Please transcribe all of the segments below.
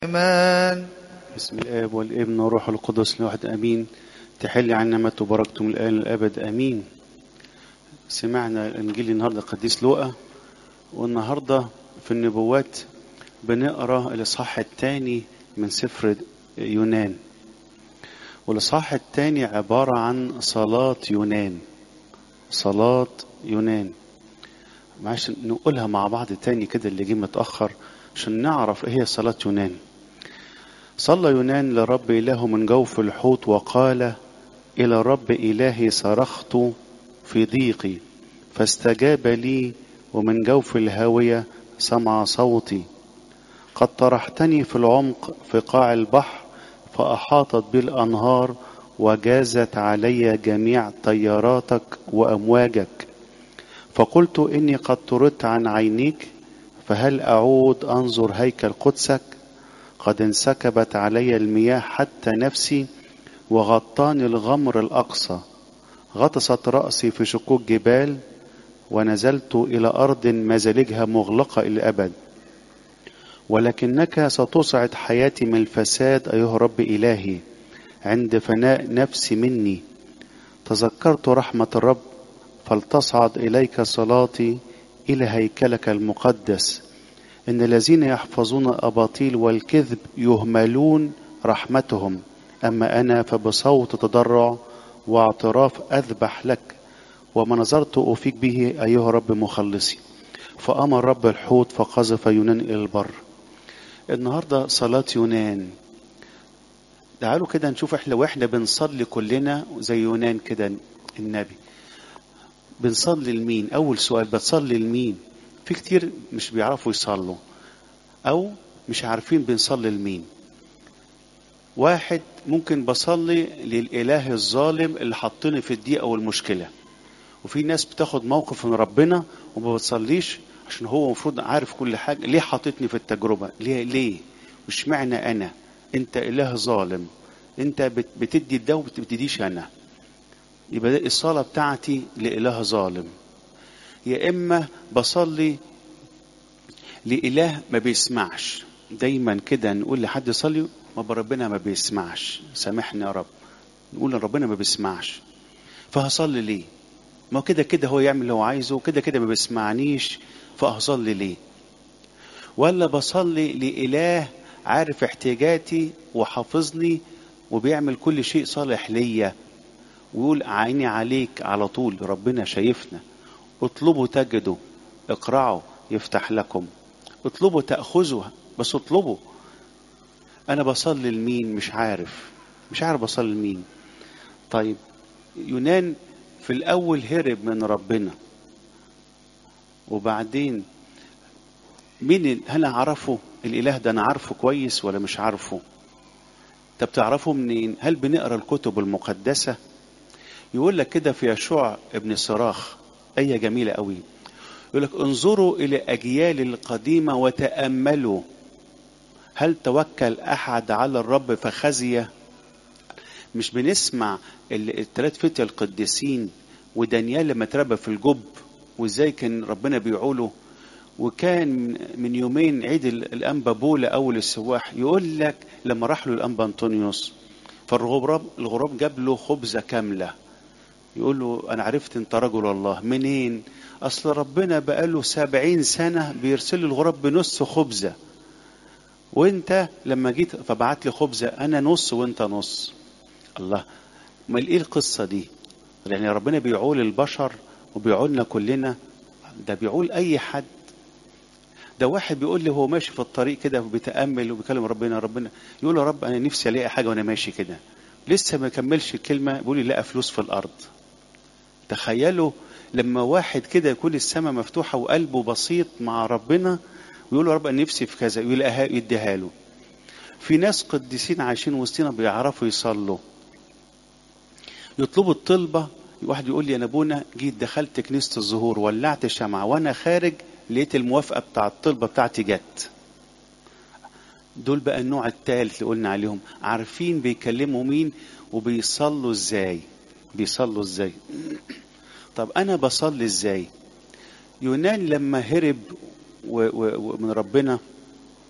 إيمان بسم الآب والابن والروح القدس لواحد أمين تحل عنا ما تباركتم الآن الأبد أمين سمعنا الإنجيل النهاردة قديس لوقا والنهاردة في النبوات بنقرأ الإصحاح الثاني من سفر يونان والإصحاح الثاني عبارة عن صلاة يونان صلاة يونان معلش نقولها مع بعض تاني كده اللي جه متأخر عشان نعرف ايه هي صلاة يونان صلى يونان لرب إله من جوف الحوت وقال إلى رب إلهي صرخت في ضيقي فاستجاب لي ومن جوف الهاوية سمع صوتي قد طرحتني في العمق في قاع البحر فأحاطت بي الأنهار وجازت علي جميع طياراتك وأمواجك فقلت إني قد طردت عن عينيك فهل أعود أنظر هيكل قدسك قد انسكبت علي المياه حتى نفسي وغطاني الغمر الأقصى غطست رأسي في شقوق جبال ونزلت إلى أرض مزالجها مغلقة إلى الأبد ولكنك ستصعد حياتي من الفساد أيها رب إلهي عند فناء نفسي مني تذكرت رحمة الرب فلتصعد إليك صلاتي إلى هيكلك المقدس إن الذين يحفظون الأباطيل والكذب يهملون رحمتهم أما أنا فبصوت تضرع واعتراف أذبح لك وما نظرت أوفيك به أيها رب مخلصي فأمر رب الحوت فقذف يونان إلى البر النهاردة صلاة يونان تعالوا كده نشوف احنا واحنا بنصلي كلنا زي يونان كده النبي بنصلي لمين اول سؤال بتصلي لمين في كتير مش بيعرفوا يصلوا او مش عارفين بنصلي لمين واحد ممكن بصلي للاله الظالم اللي حطني في الضيقه والمشكله وفي ناس بتاخد موقف من ربنا وما بتصليش عشان هو المفروض عارف كل حاجه ليه حاططني في التجربه ليه ليه مش معنى انا انت اله ظالم انت بتدي ده وما بتديش انا يبقى ده الصلاة بتاعتي لإله ظالم يا إما بصلي لإله ما بيسمعش دايما كده نقول لحد يصلي ما ربنا ما بيسمعش سامحني يا رب نقول ربنا ما بيسمعش فهصلي ليه ما كده كده هو يعمل اللي هو عايزه وكده كده ما بيسمعنيش فهصلي ليه ولا بصلي لإله عارف احتياجاتي وحافظني وبيعمل كل شيء صالح ليا ويقول عيني عليك على طول ربنا شايفنا اطلبوا تجدوا اقرعوا يفتح لكم اطلبوا تأخذوا بس اطلبوا انا بصلي لمين مش عارف مش عارف بصلي لمين طيب يونان في الاول هرب من ربنا وبعدين مين هل اعرفه الاله ده انا عارفه كويس ولا مش عارفه طب تعرفه منين هل بنقرا الكتب المقدسه يقول لك كده في يشوع ابن صراخ آية جميلة قوي يقول لك انظروا إلى أجيال القديمة وتأملوا هل توكل أحد على الرب فخزي مش بنسمع الثلاث فتية القديسين ودانيال لما اتربى في الجب وازاي كان ربنا بيعوله وكان من يومين عيد الأنبا بولا أول السواح يقول لك لما راح له الأنبا أنطونيوس فالغراب الغراب جاب له خبزة كاملة يقول له أنا عرفت أنت رجل الله منين أصل ربنا بقاله سبعين سنة بيرسل لي الغراب بنص خبزة وانت لما جيت فبعت لي خبزة أنا نص وانت نص الله ما ايه القصة دي يعني ربنا بيعول البشر وبيعولنا كلنا ده بيعول أي حد ده واحد بيقول لي هو ماشي في الطريق كده وبيتأمل وبيكلم ربنا ربنا يقول له رب أنا نفسي ألاقي حاجة وأنا ماشي كده لسه ما كملش الكلمة بيقول لي لقى فلوس في الأرض تخيلوا لما واحد كده يكون السماء مفتوحة وقلبه بسيط مع ربنا ويقول له رب أنا نفسي في كذا يلاقيها يديها له في ناس قديسين عايشين وسطنا بيعرفوا يصلوا يطلبوا الطلبة واحد يقول لي أنا أبونا جيت دخلت كنيسة الظهور ولعت شمعة وأنا خارج لقيت الموافقة بتاع الطلبة بتاعتي جت دول بقى النوع الثالث اللي قلنا عليهم عارفين بيكلموا مين وبيصلوا ازاي بيصلوا ازاي طب انا بصلي ازاي يونان لما هرب و و ومن ربنا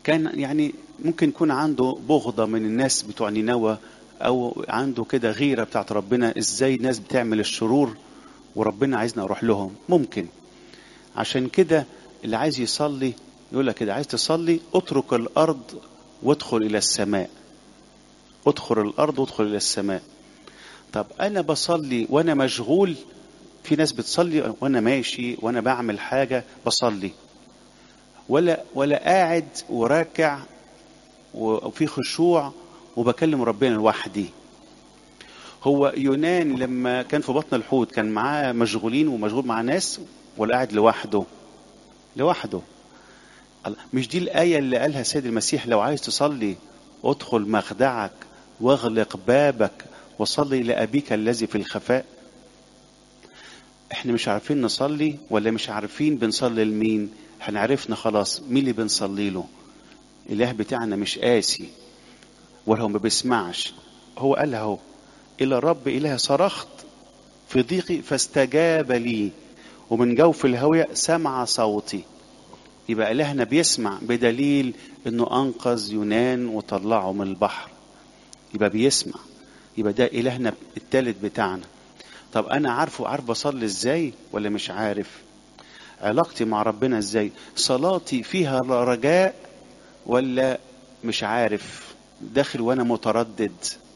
كان يعني ممكن يكون عنده بغضة من الناس بتوع نينوى أو عنده كده غيرة بتاعت ربنا إزاي ناس بتعمل الشرور وربنا عايزنا نروح لهم ممكن عشان كده اللي عايز يصلي يقول لك كده عايز تصلي اترك الأرض وادخل إلى السماء ادخل الأرض وادخل إلى السماء طب أنا بصلي وأنا مشغول في ناس بتصلي وأنا ماشي وأنا بعمل حاجة بصلي ولا ولا قاعد وراكع وفي خشوع وبكلم ربنا لوحدي هو يونان لما كان في بطن الحوت كان معاه مشغولين ومشغول مع ناس ولا قاعد لوحده لوحده مش دي الآية اللي قالها السيد المسيح لو عايز تصلي ادخل مخدعك واغلق بابك وصلي لأبيك الذي في الخفاء احنا مش عارفين نصلي ولا مش عارفين بنصلي لمين احنا عرفنا خلاص مين اللي بنصلي له الاله بتاعنا مش قاسي ولا هو ما بيسمعش هو قال اهو الى الرب اله صرخت في ضيقي فاستجاب لي ومن جوف الهوية سمع صوتي يبقى إلهنا بيسمع بدليل إنه أنقذ يونان وطلعه من البحر يبقى بيسمع يبقى ده إلهنا التالت بتاعنا طب أنا عارفه عارف بصلي إزاي ولا مش عارف علاقتي مع ربنا إزاي صلاتي فيها رجاء ولا مش عارف داخل وأنا متردد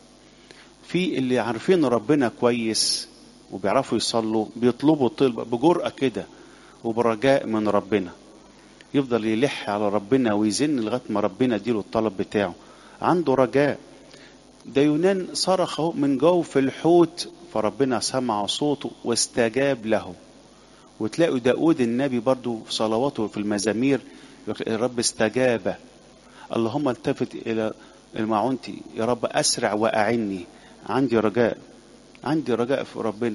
في اللي عارفين ربنا كويس وبيعرفوا يصلوا بيطلبوا الطلبة بجرأة كده وبرجاء من ربنا يفضل يلح على ربنا ويزن لغاية ما ربنا يديله الطلب بتاعه عنده رجاء ده يونان صرخ من جوف الحوت فربنا سمع صوته واستجاب له وتلاقوا داود النبي برضو في صلواته في المزامير الرب استجاب اللهم التفت إلى المعونتي يا رب أسرع وأعني عندي رجاء عندي رجاء في ربنا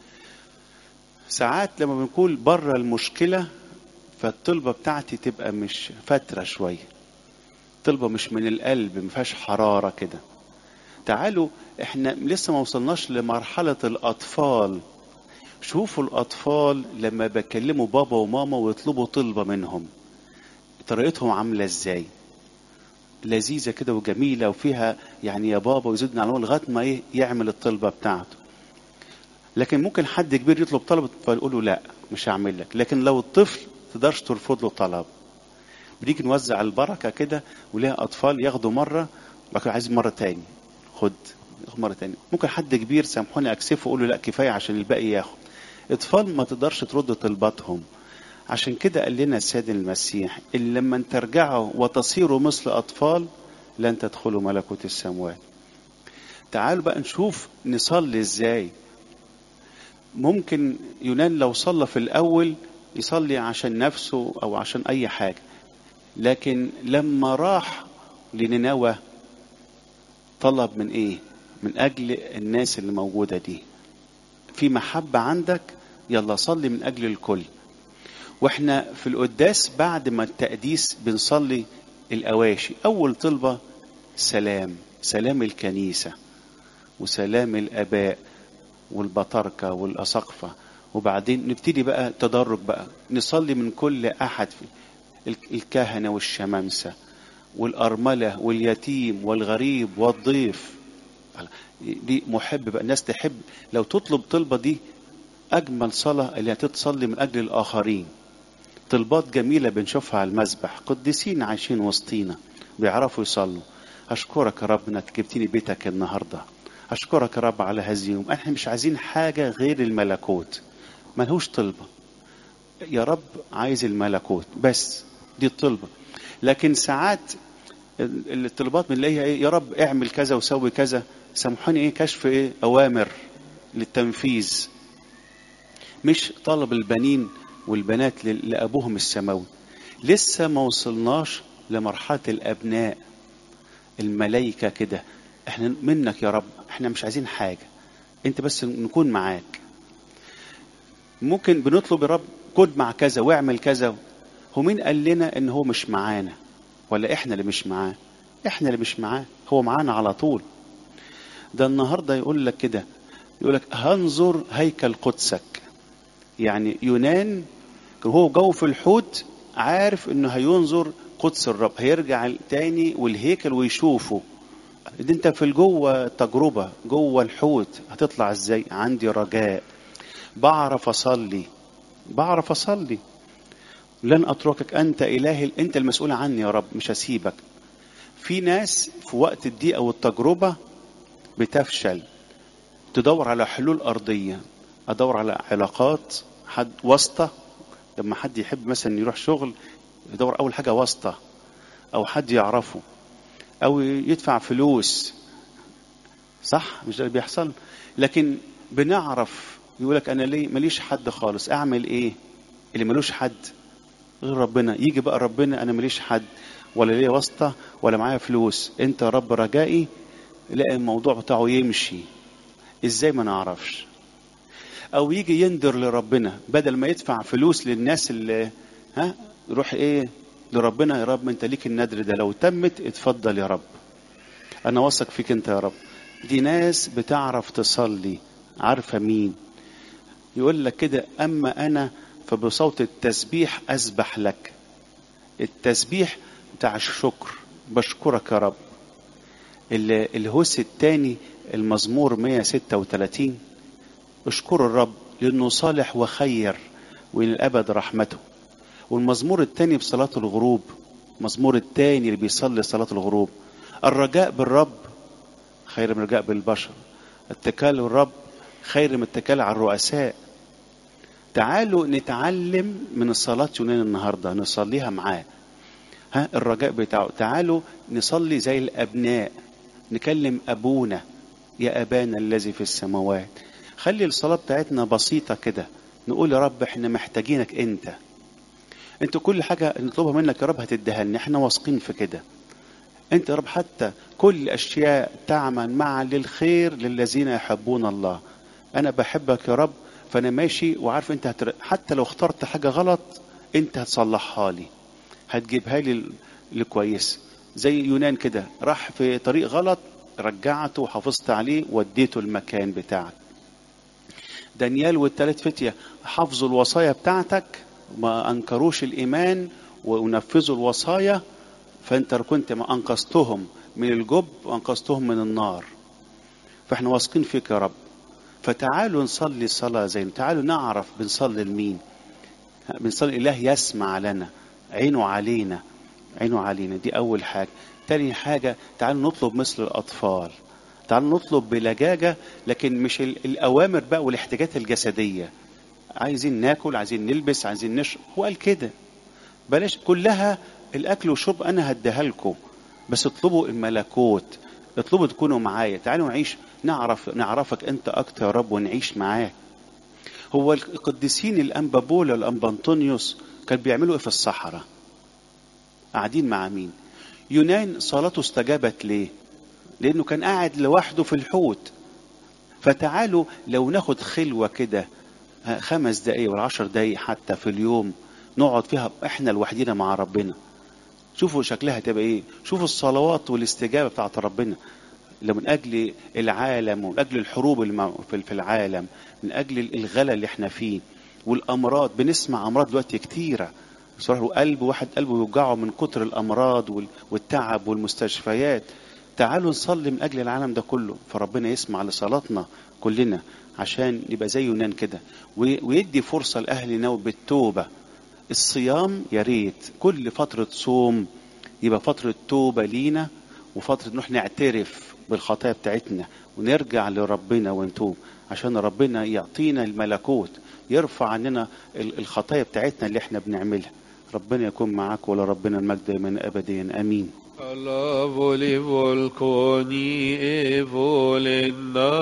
ساعات لما بنكون بره المشكلة فالطلبة بتاعتي تبقى مش فترة شوية طلبة مش من القلب ما فيهاش حرارة كده تعالوا احنا لسه ما وصلناش لمرحلة الأطفال شوفوا الأطفال لما بكلموا بابا وماما ويطلبوا طلبة منهم طريقتهم عاملة ازاي لذيذة كده وجميلة وفيها يعني يا بابا ويزيدنا على لغاية ما ايه يعمل الطلبة بتاعته لكن ممكن حد كبير يطلب طلب فيقول له لا مش هعمل لك لكن لو الطفل تقدرش ترفض له طلب بنيجي نوزع البركة كده وليها أطفال ياخدوا مرة لكن عايز مرة تاني خد مرة تاني ممكن حد كبير سامحوني أكسفه وأقول له لا كفاية عشان الباقي ياخد أطفال ما تقدرش ترد طلباتهم عشان كده قال لنا السيد المسيح إن لما ترجعوا وتصيروا مثل أطفال لن تدخلوا ملكوت السماوات تعالوا بقى نشوف نصلي ازاي ممكن يونان لو صلى في الأول يصلي عشان نفسه أو عشان أي حاجة لكن لما راح لنينوى طلب من إيه من أجل الناس اللي موجودة دي في محبة عندك يلا صلي من أجل الكل واحنا في القداس بعد ما التقديس بنصلي الأواشي أول طلبة سلام سلام الكنيسة وسلام الآباء والبطاركة والأساقفة وبعدين نبتدي بقى تدرج بقى نصلي من كل أحد الكهنة والشمامسة والأرملة واليتيم والغريب والضيف دي محب بقى الناس تحب لو تطلب طلبة دي أجمل صلاة اللي هتتصلي من أجل الآخرين طلبات جميلة بنشوفها على المسبح قديسين عايشين وسطينا بيعرفوا يصلوا أشكرك يا رب إنك جبتني بيتك النهاردة أشكرك يا رب على هذه اليوم احنا مش عايزين حاجة غير الملكوت ملهوش طلبة يا رب عايز الملكوت بس دي الطلبة لكن ساعات الطلبات بنلاقيها ايه يا رب اعمل كذا وسوي كذا سامحوني ايه كشف ايه اوامر للتنفيذ مش طلب البنين والبنات لابوهم السماوي لسه ما وصلناش لمرحله الابناء الملائكه كده احنا منك يا رب احنا مش عايزين حاجه انت بس نكون معاك ممكن بنطلب يا رب كن مع كذا واعمل كذا هو مين قال لنا ان هو مش معانا ولا احنا اللي مش معاه احنا اللي مش معاه هو معانا على طول ده النهارده يقول لك كده يقول لك هنظر هيكل قدسك يعني يونان كان هو جو في الحوت عارف انه هينظر قدس الرب هيرجع تاني والهيكل ويشوفه ده انت في جوه تجربة جوه الحوت هتطلع ازاي عندي رجاء بعرف اصلي بعرف اصلي لن اتركك انت الهي انت المسؤول عني يا رب مش هسيبك في ناس في وقت الضيقه والتجربه بتفشل تدور على حلول ارضيه ادور على علاقات حد واسطه لما حد يحب مثلا يروح شغل يدور اول حاجه واسطه او حد يعرفه او يدفع فلوس صح مش ده اللي بيحصل لكن بنعرف يقولك انا ليه ماليش حد خالص اعمل ايه اللي ملوش حد غير ربنا يجي بقى ربنا انا ماليش حد ولا ليا واسطه ولا معايا فلوس انت يا رب رجائي لا الموضوع بتاعه يمشي ازاي ما نعرفش او يجي يندر لربنا بدل ما يدفع فلوس للناس اللي ها يروح ايه لربنا يا رب انت ليك الندر ده لو تمت اتفضل يا رب انا واثق فيك انت يا رب دي ناس بتعرف تصلي عارفه مين يقول لك كده اما انا فبصوت التسبيح اسبح لك التسبيح بتاع الشكر بشكرك يا رب الهوس الثاني المزمور 136 اشكر الرب لانه صالح وخير والى الابد رحمته والمزمور الثاني بصلاه الغروب المزمور الثاني اللي بيصلي صلاه الغروب الرجاء بالرب خير من الرجاء بالبشر الاتكال بالرب خير من الاتكال على الرؤساء تعالوا نتعلم من الصلاة يونان النهاردة نصليها معاه ها الرجاء بتاعه تعالوا نصلي زي الأبناء نكلم أبونا يا أبانا الذي في السماوات خلي الصلاة بتاعتنا بسيطة كده نقول يا رب احنا محتاجينك انت انت كل حاجة نطلبها منك يا رب هتديها لنا احنا واثقين في كده انت يا رب حتى كل اشياء تعمل معا للخير للذين يحبون الله انا بحبك يا رب فانا ماشي وعارف انت هتر... حتى لو اخترت حاجه غلط انت هتصلحها لي هتجيبها لي لكويس زي يونان كده راح في طريق غلط رجعته وحافظت عليه وديته المكان بتاعك دانيال والثلاث فتية حافظوا الوصايا بتاعتك ما أنكروش الإيمان ونفذوا الوصايا فأنت كنت ما أنقذتهم من الجب وأنقذتهم من النار فإحنا واثقين فيك يا رب فتعالوا نصلي صلاة زي تعالوا نعرف بنصلي لمين بنصلي إله يسمع لنا عينه علينا عينه علينا دي أول حاجة تاني حاجة تعالوا نطلب مثل الأطفال تعالوا نطلب بلجاجة لكن مش الأوامر بقى والاحتياجات الجسدية عايزين ناكل عايزين نلبس عايزين نشرب هو قال كده بلاش كلها الأكل والشرب أنا هديها لكم بس اطلبوا الملكوت اطلبوا تكونوا معايا تعالوا نعيش نعرف نعرفك انت اكتر يا رب ونعيش معاك هو القديسين الانبا بولا والانبا انطونيوس كانوا بيعملوا ايه في الصحراء قاعدين مع مين يونان صلاته استجابت ليه لانه كان قاعد لوحده في الحوت فتعالوا لو ناخد خلوة كده خمس دقايق ولا عشر دقايق حتى في اليوم نقعد فيها احنا لوحدينا مع ربنا شوفوا شكلها تبقى ايه شوفوا الصلوات والاستجابة بتاعت ربنا من أجل العالم ومن أجل الحروب اللي في العالم من أجل الغلا اللي احنا فيه والأمراض بنسمع أمراض دلوقتي كتيرة بصراحة قلب واحد قلبه يوجعه من كتر الأمراض والتعب والمستشفيات تعالوا نصلي من أجل العالم ده كله فربنا يسمع لصلاتنا كلنا عشان نبقى زي يونان كده ويدي فرصة لأهلنا بالتوبة الصيام يا ريت كل فترة صوم يبقى فترة توبة لينا وفترة نروح نعترف بالخطايا بتاعتنا ونرجع لربنا ونتوب عشان ربنا يعطينا الملكوت يرفع عننا الخطايا بتاعتنا اللي احنا بنعملها ربنا يكون معاك ولا ربنا المجد من ابديا امين Alla voli volconi e volenna